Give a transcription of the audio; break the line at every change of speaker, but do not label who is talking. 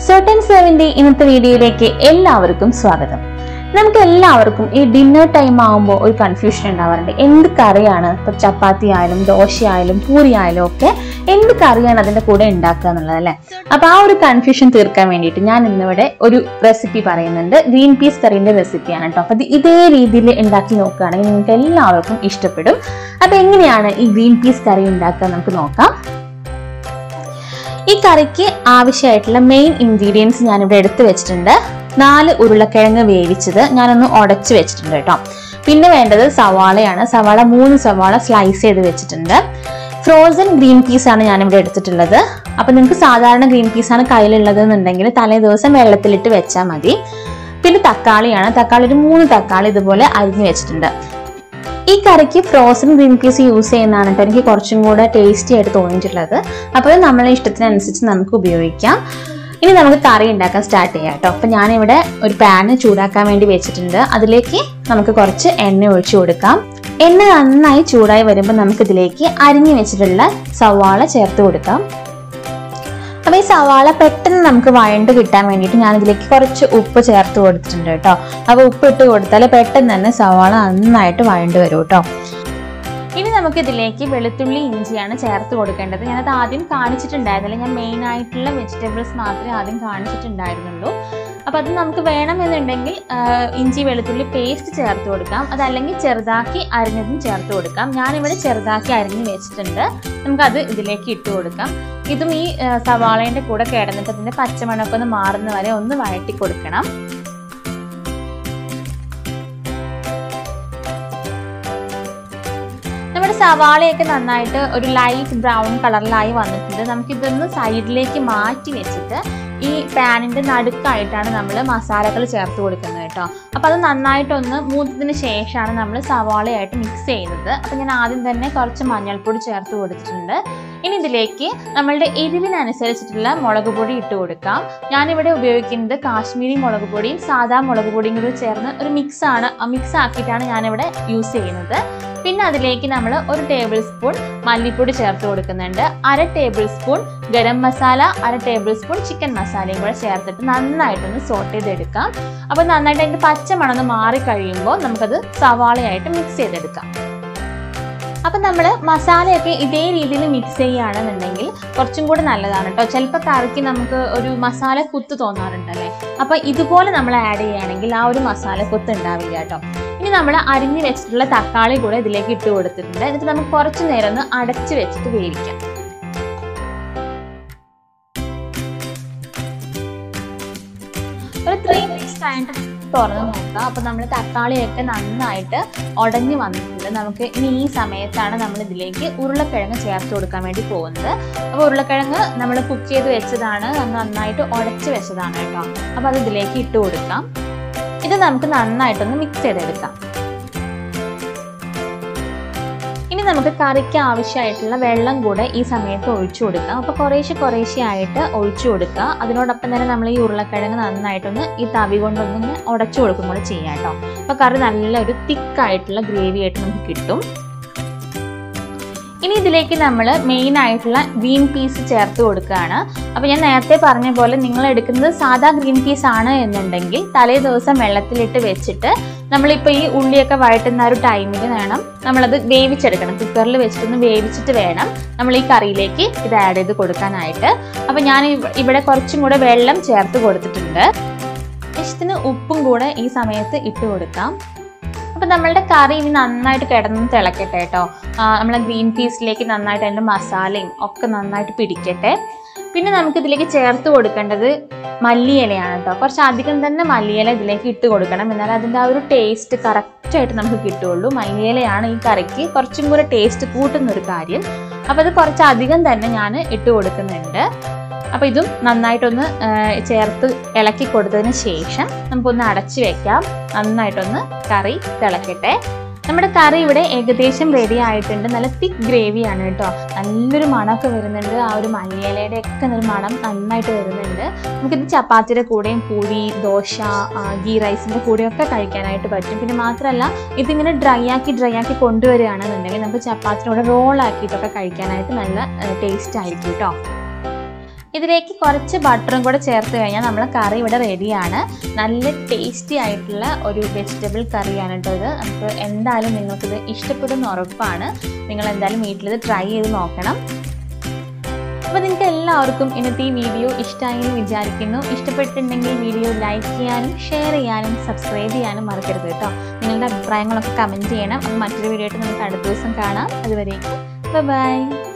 certain സെർവിന്റെ ഇന്നത്തെ വീഡിയോയിലേക്ക് എല്ലാവർക്കും സ്വാഗതം നമുക്ക് എല്ലാവർക്കും ഈ ഡിന്നർ ടൈം ആകുമ്പോൾ ഒരു കൺഫ്യൂഷൻ ഉണ്ടാവാറുണ്ട് എന്ത് കറിയാണ് ഇപ്പൊ ചപ്പാത്തി ആയാലും ദോശ ആയാലും പൂരി ആയാലും ഒക്കെ എന്ത് കറിയാണ് അതിന്റെ കൂടെ ഉണ്ടാക്കുക എന്നുള്ളത് അല്ലെ അപ്പൊ ആ ഒരു കൺഫ്യൂഷൻ തീർക്കാൻ വേണ്ടിയിട്ട് ഞാൻ ഇന്നിവിടെ ഒരു റെസിപ്പി പറയുന്നുണ്ട് ഗ്രീൻ പീസ് കറിന്റെ റെസിപ്പിയാണ് കേട്ടോ അപ്പൊ ഇത് ഇതേ രീതിയിൽ ഉണ്ടാക്കി നോക്കുകയാണെങ്കിൽ നിങ്ങൾക്ക് എല്ലാവർക്കും ഇഷ്ടപ്പെടും അപ്പൊ എങ്ങനെയാണ് ഈ ഗ്രീൻ പീസ് കറി ഉണ്ടാക്കുക നമുക്ക് നോക്കാം ഈ കറിക്ക് ആവശ്യമായിട്ടുള്ള മെയിൻ ഇൻഗ്രീഡിയൻസ് ഞാനിവിടെ എടുത്തു വെച്ചിട്ടുണ്ട് നാല് ഉരുളക്കിഴങ്ങ് വേവിച്ചത് ഞാനൊന്ന് ഉടച്ച് വെച്ചിട്ടുണ്ട് കേട്ടോ പിന്നെ വേണ്ടത് സവാളയാണ് സവാള മൂന്ന് സവാള സ്ലൈസ് ചെയ്ത് വെച്ചിട്ടുണ്ട് ഫ്രോസൺ ഗ്രീൻ പീസ് ആണ് ഞാനിവിടെ എടുത്തിട്ടുള്ളത് അപ്പൊ നിങ്ങൾക്ക് സാധാരണ ഗ്രീൻ പീസ് ആണ് കയ്യിലുള്ളത് എന്നുണ്ടെങ്കിൽ തലേ ദിവസം വെള്ളത്തിലിട്ട് വെച്ചാൽ മതി പിന്നെ തക്കാളിയാണ് തക്കാളി ഒരു മൂന്ന് തക്കാളി ഇതുപോലെ അരിഞ്ഞു വെച്ചിട്ടുണ്ട് ഈ കറിക്ക് ഫ്രോസൺ ഗ്രീൻ പീസ് യൂസ് ചെയ്യുന്നതാണ് കേട്ടോ എനിക്ക് കുറച്ചും കൂടെ ടേസ്റ്റി ആയിട്ട് തോന്നിയിട്ടുള്ളത് അപ്പോൾ നമ്മളെ ഇഷ്ടത്തിനനുസരിച്ച് നമുക്ക് ഉപയോഗിക്കാം ഇനി നമുക്ക് കറി ഉണ്ടാക്കാൻ സ്റ്റാർട്ട് ചെയ്യാം കേട്ടോ അപ്പം ഞാനിവിടെ ഒരു പാന് ചൂടാക്കാൻ വേണ്ടി വെച്ചിട്ടുണ്ട് അതിലേക്ക് നമുക്ക് കുറച്ച് എണ്ണ ഒഴിച്ചു കൊടുക്കാം എണ്ണ നന്നായി ചൂടായി വരുമ്പോൾ നമുക്ക് ഇതിലേക്ക് അരിഞ്ഞു വെച്ചിട്ടുള്ള സവാള ചേർത്ത് കൊടുക്കാം അപ്പൊ ഈ സവാള പെട്ടെന്ന് നമുക്ക് വഴണ്ട് കിട്ടാൻ വേണ്ടിയിട്ട് ഞാൻ ഇതിലേക്ക് കുറച്ച് ഉപ്പ് ചേർത്ത് കൊടുത്തിട്ടുണ്ട് കേട്ടോ അപ്പൊ ഉപ്പ് ഇട്ട് കൊടുത്താൽ പെട്ടെന്ന് തന്നെ സവാള നന്നായിട്ട് വഴണ്ട് വരും കേട്ടോ ഇനി നമുക്ക് ഇതിലേക്ക് വെളുത്തുള്ളി ഇഞ്ചിയാണ് ചേർത്ത് കൊടുക്കേണ്ടത് ഞാനത് ആദ്യം കാണിച്ചിട്ടുണ്ടായിരുന്നില്ല ഞാൻ മെയിൻ ആയിട്ടുള്ള വെജിറ്റബിൾസ് മാത്രമേ ആദ്യം കാണിച്ചിട്ടുണ്ടായിരുന്നുള്ളൂ അപ്പോൾ അത് നമുക്ക് വേണമെന്നുണ്ടെങ്കിൽ ആ, ഇഞ്ചി വെളുത്തുള്ളി പേസ്റ്റ് ചേർത്ത് കൊടുക്കാം അതല്ലെങ്കിൽ ചെറുതാക്കി അരിഞ്ഞതും ചേർത്ത് കൊടുക്കാം ഞാനിവിടെ ചെറുതാക്കി അരിഞ്ഞ് വെച്ചിട്ടുണ്ട് നമുക്കത് ഇതിലേക്ക് ഇട്ട് കൊടുക്കാം ഇതും ഈ ആ, സവാളേൻ്റെ കൂടെ കിടന്നിട്ട് അതിൻ്റെ പച്ചമണമൊക്കെ ഒന്ന് മാറുന്ന വരെ ഒന്ന് വഴറ്റി കൊടുക്കണം നമ്മുടെ സവാളയൊക്കെ നന്നായിട്ട് ഒരു ലൈറ്റ് ബ്രൗൺ കളറിലായി വന്നിട്ടുണ്ട് നമുക്കിതൊന്ന് സൈഡിലേക്ക് മാറ്റി വെച്ചിട്ട് ഈ പാനിന്റെ നടുക്കായിട്ടാണ് നമ്മൾ മസാലകൾ ചേർത്ത് കൊടുക്കുന്നത് കേട്ടോ അപ്പോൾ അത് നന്നായിട്ടൊന്ന് മൂത്തതിന് ശേഷമാണ് നമ്മൾ സവാളയായിട്ട് മിക്സ് ചെയ്യുന്നത് അപ്പോൾ ഞാൻ ആദ്യം തന്നെ കുറച്ച് മഞ്ഞൾപ്പൊടി ചേർത്ത് കൊടുത്തിട്ടുണ്ട് ഇനി ഇതിലേക്ക് നമ്മളുടെ എരിവിനനുസരിച്ചിട്ടുള്ള മുളക് പൊടി ഇട്ട് കൊടുക്കാം ഞാനിവിടെ ഉപയോഗിക്കുന്നത് കാശ്മീരി മുളക് പൊടിയും സാദാ മുളക് പൊടിയും കൂടി ചേർന്ന് ഒരു മിക്സ് ആണ് മിക്സ് ആക്കിയിട്ടാണ് ഞാനിവിടെ യൂസ് ചെയ്യുന്നത് പിന്നെ അതിലേക്ക് നമ്മൾ ഒരു ടേബിൾ സ്പൂൺ മല്ലിപ്പൊടി ചേർത്ത് കൊടുക്കുന്നുണ്ട് അര ടേബിൾ സ്പൂൺ ഗരം മസാല അര ടേബിൾ സ്പൂൺ ചിക്കൻ മസാലയും കൂടെ ചേർത്തിട്ട് നന്നായിട്ടൊന്ന് സോട്ട് ചെയ്തെടുക്കാം അപ്പോൾ നന്നായിട്ട് അതിൻ്റെ പച്ചമണന്ന് മാറി കഴിയുമ്പോൾ നമുക്കത് സവാളയായിട്ട് മിക്സ് ചെയ്തെടുക്കാം അപ്പം നമ്മൾ മസാലയൊക്കെ ഇതേ രീതിയിൽ മിക്സ് ചെയ്യുകയാണെന്നുണ്ടെങ്കിൽ കുറച്ചും കൂടെ നല്ലതാണ് കേട്ടോ ചിലപ്പോൾ കറിക്ക് നമുക്ക് ഒരു മസാല കുത്ത് തോന്നാറുണ്ടല്ലേ അപ്പോൾ ഇതുപോലെ നമ്മൾ ആഡ് ചെയ്യുകയാണെങ്കിൽ ആ ഒരു മസാല കുത്ത് ഉണ്ടാവില്ല കേട്ടോ ഇനി നമ്മൾ അരിഞ്ഞു വെച്ചിട്ടുള്ള തക്കാളി കൂടെ ഇതിലേക്ക് ഇട്ട് കൊടുത്തിട്ടുണ്ട് എന്നിട്ട് നമുക്ക് കുറച്ച് നേരം ഒന്ന് അടച്ച് വെച്ചിട്ട് വേവിക്കാം ഒരു ത്രീ മിനിറ്റ്സ് കഴിഞ്ഞിട്ട് തുറന്ന് നോക്കാം അപ്പൊ നമ്മൾ തക്കാളിയൊക്കെ നന്നായിട്ട് ഉടഞ്ഞു വന്നിട്ടുണ്ട് നമുക്ക് ഇനി ഈ സമയത്താണ് നമ്മൾ ഇതിലേക്ക് ഉരുളക്കിഴങ്ങ് ചേർത്ത് കൊടുക്കാൻ വേണ്ടി പോകുന്നത് അപ്പോൾ ഉരുളക്കിഴങ്ങ് നമ്മൾ കുക്ക് ചെയ്ത് വെച്ചതാണ് നന്നായിട്ട് ഉടച്ച് വെച്ചതാണ് കേട്ടോ അപ്പോൾ അത് ഇതിലേക്ക് ഇട്ട് കൊടുക്കാം ഇത് നമുക്ക് നന്നായിട്ടൊന്ന് മിക്സ് ചെയ്തെടുക്കാം ഇനി നമുക്ക് കറിക്ക് ആവശ്യമായിട്ടുള്ള വെള്ളം കൂടെ ഈ സമയത്ത് ഒഴിച്ചു കൊടുക്കാം അപ്പോൾ കുറേശ്ശെ കുറേശ്ശെ ആയിട്ട് ഒഴിച്ചു കൊടുക്കുക അതിനോടൊപ്പം തന്നെ നമ്മൾ ഈ ഉരുളക്കിഴങ്ങ് നന്നായിട്ടൊന്ന് ഈ തവി കൊണ്ടൊന്ന് ഉടച്ചു കൊടുക്കും കൂടെ ചെയ്യാം കേട്ടോ അപ്പോൾ കറി നല്ലൊരു തിക്കായിട്ടുള്ള ഗ്രേവി ആയിട്ട് നമുക്ക് കിട്ടും ഇനി ഇതിലേക്ക് നമ്മൾ മെയിൻ ആയിട്ടുള്ള ഗ്രീൻ പീസ് ചേർത്ത് കൊടുക്കുകയാണ് അപ്പോൾ ഞാൻ നേരത്തെ പറഞ്ഞ പോലെ നിങ്ങൾ എടുക്കുന്നത് സാധാ ഗ്രീൻ പീസ് ആണ് എന്നുണ്ടെങ്കിൽ തലേ ദിവസം വെള്ളത്തിലിട്ട് വെച്ചിട്ട് നമ്മളിപ്പോൾ ഈ ഉള്ളിയൊക്കെ വഴറ്റുന്ന ആ ഒരു ടൈമിൽ വേണം നമ്മളത് വേവിച്ചെടുക്കണം കുക്കറിൽ വെച്ചിട്ടൊന്ന് വേവിച്ചിട്ട് വേണം നമ്മൾ ഈ കറിയിലേക്ക് ഇത് ആഡ് ചെയ്ത് കൊടുക്കാനായിട്ട് അപ്പോൾ ഞാൻ ഇവ- ഇവിടെ കുറച്ചും കൂടെ വെള്ളം ചേർത്ത് കൊടുത്തിട്ടുണ്ട് ആവശ്യത്തിന് ഉപ്പും കൂടെ ഈ സമയത്ത് ഇട്ട് കൊടുക്കാം അപ്പം നമ്മളുടെ കറി ഇനി നന്നായിട്ട് കിടന്ന് തിളക്കട്ടെ കേട്ടോ നമ്മളെ ഗ്രീൻ പീസിലേക്ക് നന്നായിട്ട് അതിൻ്റെ മസാലയും ഒക്കെ നന്നായിട്ട് പിടിക്കട്ടെ പിന്നെ നമുക്ക് ഇതിലേക്ക് ചേർത്ത് കൊടുക്കേണ്ടത് മല്ലിയിലയാണ് കേട്ടോ കുറച്ച് അധികം തന്നെ മല്ലിയില ഇതിലേക്ക് ഇട്ട് കൊടുക്കണം എന്നാൽ അതിൻ്റെ ആ ഒരു ടേസ്റ്റ് കറക്റ്റായിട്ട് നമുക്ക് കിട്ടുള്ളൂ മല്ലിയിലയാണ് ഈ കറിക്ക് കുറച്ചും കൂടെ ടേസ്റ്റ് കൂട്ടുന്ന ഒരു കാര്യം അപ്പോൾ അത് കുറച്ച് അധികം തന്നെ ഞാൻ ഇട്ട് കൊടുക്കുന്നുണ്ട് അപ്പോൾ ഇതും നന്നായിട്ടൊന്ന് ആ, ചേർത്ത് ഇളക്കി കൊടുത്തതിന് ശേഷം നമുക്കൊന്ന് അടച്ചു വെക്കാം നന്നായിട്ടൊന്ന് കറി തിളക്കട്ടെ നമ്മുടെ കറി ഇവിടെ ഏകദേശം റെഡി ആയിട്ടുണ്ട് നല്ല തിക്ക് ഗ്രേവിയാണ് കേട്ടോ നല്ലൊരു മണമൊക്കെ വരുന്നുണ്ട് ആ ഒരു മല്ലിയിലയുടെ ഒക്കെ ഒരു മണം നന്നായിട്ട് വരുന്നുണ്ട് നമുക്കിത് ചപ്പാത്തിയുടെ കൂടെയും പൂരി ദോശ ആ, ഗീ റൈസിൻ്റെ കൂടെയൊക്കെ കഴിക്കാനായിട്ട് പറ്റും പിന്നെ മാത്രമല്ല ഇതിങ്ങനെ ഡ്രൈ ആക്കി ഡ്രൈ ആക്കി കൊണ്ടുവരികയാണെന്നുണ്ടെങ്കിൽ നമുക്ക് ചപ്പാത്തിയുടെ കൂടെ റോൾ ആക്കിയിട്ടൊക്കെ കഴിക്കാനായിട്ട് നല്ല ടേസ്റ്റ് ആയിരിക്കും കേട്ടോ ഇതിലേക്ക് കുറച്ച് ബട്ടറും കൂടെ ചേർത്ത് കഴിഞ്ഞാൽ നമ്മളെ കറി ഇവിടെ റെഡിയാണ് നല്ല ടേസ്റ്റി ആയിട്ടുള്ള ഒരു വെജിറ്റബിൾ കറിയാണ് കേട്ടോ ഇത് നമുക്ക് എന്തായാലും നിങ്ങൾക്കിത് ഇഷ്ടപ്പെടുന്ന ഉറപ്പാണ് നിങ്ങൾ എന്തായാലും വീട്ടിലിത് ട്രൈ ചെയ്ത് നോക്കണം അപ്പോൾ നിങ്ങൾക്ക് എല്ലാവർക്കും ഇന്നത്തെ ഈ വീഡിയോ ഇഷ്ടമായി എന്ന് വിചാരിക്കുന്നു ഇഷ്ടപ്പെട്ടിട്ടുണ്ടെങ്കിൽ വീഡിയോ ലൈക്ക് ചെയ്യാനും ഷെയർ ചെയ്യാനും സബ്സ്ക്രൈബ് ചെയ്യാനും മറക്കരുത് കേട്ടോ നിങ്ങളുടെ അഭിപ്രായങ്ങളൊക്കെ കമൻറ്റ് ചെയ്യണം അപ്പോൾ മറ്റൊരു വീഡിയോ ആയിട്ട് നമുക്ക് അടുത്ത ദിവസം കാണാം അതുവരേക്കും ബൈ